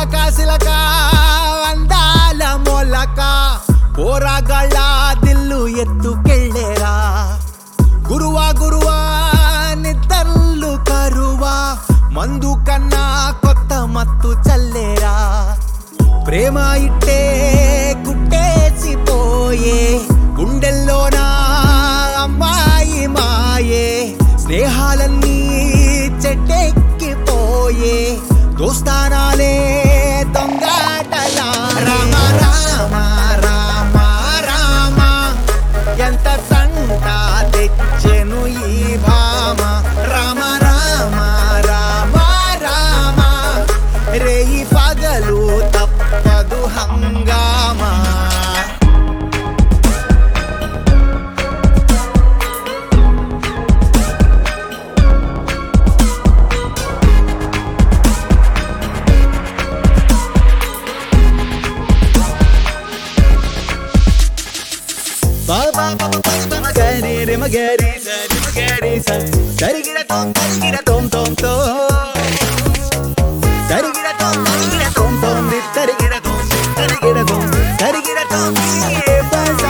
సిలక సిలక అందాల మొలక పోరాగళ్ళ దిల్లు ఎత్తుకెళ్ళేరా గురువా గురువా నిద్దర్లు కరువా మందు కన్నా కొత్త మత్తు చల్లేరా ప్రేమ ఇట్టే గుట్టేసిపోయే గుండెల్లోనా అమ్మాయి మాయే స్నేహాలన్నీ చెట్టెక్కిపోయే దోస్తానాలే దొంగాటలా రామ రామ రామ రామ ఎంత సంట తెచ్చెను ఈ భామ రామ రామ రామ రామ రేయి పగలు తప్పదు హంగామా మగరి రి మగరి సరి మగరి స సరిగిర తోం సరిగిర తోం తోం తో సరిగిర తోం సరిగిర తోం తోం ది సరిగిర తోం ది సరిగిర తోం సరిగిర తోం ఏ బజా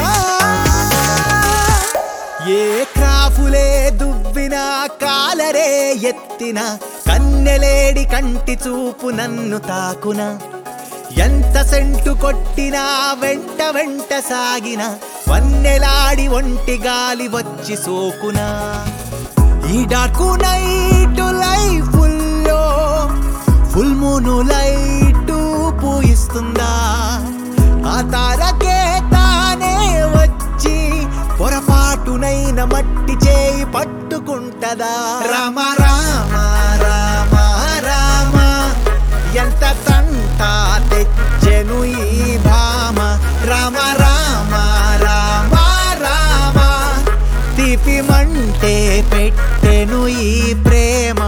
ఏ క్రాఫులే దువ్విన కాలరే ఎత్తిన కన్నెలేడి కంటి చూపు నన్ను తాకున ఎంత సెంటు కొట్టినా వెంట వెంట సాగిన వన్నెలాడి ఒంటి గాలి వచ్చి సోకునా ఈ డార్కు నైట్ లైఫుల్లో ఫుల్ మూను లైటు పూయిస్తుందా ఆ తారకే తానే వచ్చి పొరపాటునైన మట్టి చేయి పట్టుకుంటదా రామ రామ రామ రామ ఎంత తంట తెచ్చెను ఈ భామ రామ రామ రామ రామ తీపి మంటే పెట్టెను ఈ ప్రేమ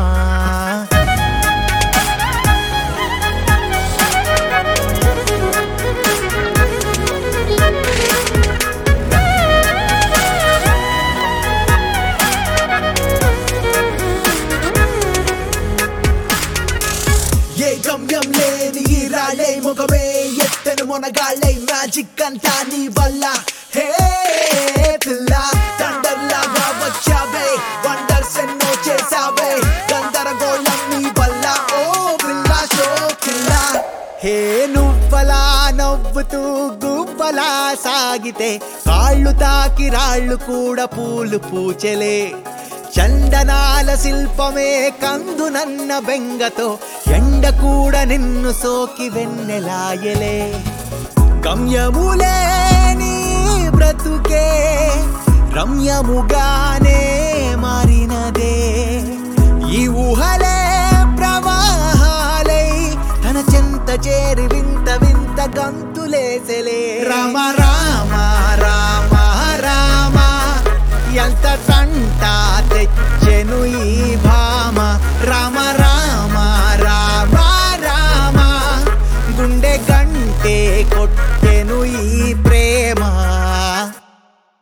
ఏ గమ్యం లేని ఈ రాళ్ళే ముఖమే ఎత్తను మొనగాళ్ళై మ్యాజిక్ అంతా నీ వల్ల హే పిల్ల తండర్లాగా వచ్చావే వండర్స్ ఎన్నో చేసావే గందరగోళం నీ వల్ల ఓ పిల్ల షోకిల్ల హే నువ్వలా నవ్వుతూ గువ్వలా సాగితే కాళ్ళు తాకి రాళ్ళు కూడా పూలు పూచెలే చందనాల శిల్పమే కందునన్న బెంగతో ఎండ కూడా నిన్ను సోకి వెన్నెలాయలే గమ్యములే నీ బ్రతుకే రమ్యముగానే మారినదే ఈ ఊహలే ప్రవాహాలై తన చెంత చేరి వింత వింత గంతులేసలే రామ రామ